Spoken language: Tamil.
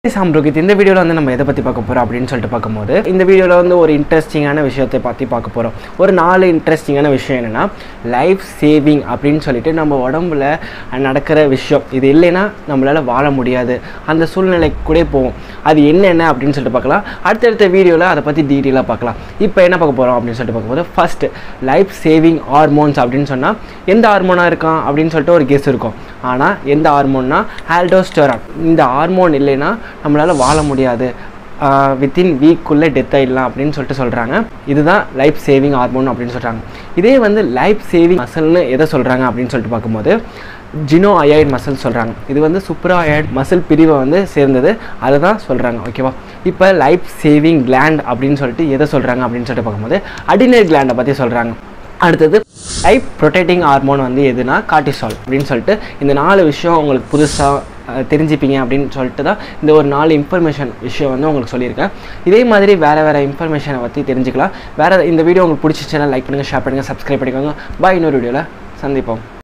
சாம்ரோகித் இந்த வீடியோவில் வந்து நம்ம எதை பற்றி பார்க்க போகிறோம் அப்படின்னு சொல்லிட்டு பார்க்கும்போது இந்த வீடியோவில் வந்து ஒரு இன்ட்ரெஸ்டிங்கான விஷயத்தை பற்றி பார்க்க போகிறோம் ஒரு நாலு இன்ட்ரெஸ்டிங்கான விஷயம் என்னென்னா லைஃப் சேவிங் அப்படின்னு சொல்லிட்டு நம்ம உடம்புல நடக்கிற விஷயம் இது இல்லைன்னா நம்மளால் வாழ முடியாது அந்த சூழ்நிலைக்கு கூட போவோம் அது என்னென்ன அப்படின்னு சொல்லிட்டு பார்க்கலாம் அடுத்தடுத்த வீடியோவில் அதை பற்றி டீட்டெயிலாக பார்க்கலாம் இப்போ என்ன பார்க்க போகிறோம் அப்படின்னு சொல்லிட்டு பார்க்கும்போது ஃபஸ்ட்டு லைஃப் சேவிங் ஹார்மோன்ஸ் அப்படின்னு சொன்னால் எந்த ஹார்மோனாக இருக்கான் அப்படின்னு சொல்லிட்டு ஒரு கெஸ் இருக்கும் ஆனால் எந்த ஹார்மோன்னா ஆல்டோஸ்டரான் இந்த ஹார்மோன் இல்லைன்னா நம்மளால் வாழ முடியாது வித்தின் வீக்குள்ளே டெத் ஆகிடலாம் அப்படின்னு சொல்லிட்டு சொல்கிறாங்க இதுதான் லைஃப் சேவிங் ஹார்மோன் அப்படின்னு சொல்கிறாங்க இதே வந்து லைஃப் சேவிங் மசில்னு எதை சொல்கிறாங்க அப்படின்னு சொல்லிட்டு பார்க்கும்போது ஜினோ அயாய்ட் மசில் சொல்கிறாங்க இது வந்து சுப்ரா அயாய்ட் மசில் பிரிவை வந்து சேர்ந்தது அதை தான் சொல்கிறாங்க ஓகேவா இப்போ லைஃப் சேவிங் கிளாண்ட் அப்படின்னு சொல்லிட்டு எதை சொல்கிறாங்க அப்படின்னு சொல்லிட்டு பார்க்கும்போது அடினர் கிளாண்டை பற்றி சொல்கிறாங்க அடுத்தது லைஃப் ப்ரொடெக்டிங் ஹார்மோன் வந்து எதுனா கார்டிசால் அப்படின்னு சொல்லிட்டு இந்த நாலு விஷயம் உங்களுக்கு புதுசாக தெரிஞ்சுப்பீங்க அப்படின்னு சொல்லிட்டு தான் இந்த ஒரு நாலு இன்ஃபர்மேஷன் விஷயம் வந்து உங்களுக்கு சொல்லியிருக்கேன் இதே மாதிரி வேறு வேறு இன்ஃபர்மேஷனை பற்றி தெரிஞ்சுக்கலாம் வேறு இந்த வீடியோ உங்களுக்கு பிடிச்சிச்சுன்னா லைக் பண்ணுங்கள் ஷேர் பண்ணுங்கள் சப்ஸ்கிரைப் பண்ணிக்கோங்க பாய் இன்னொரு வீடியோவில் சந்திப்போம்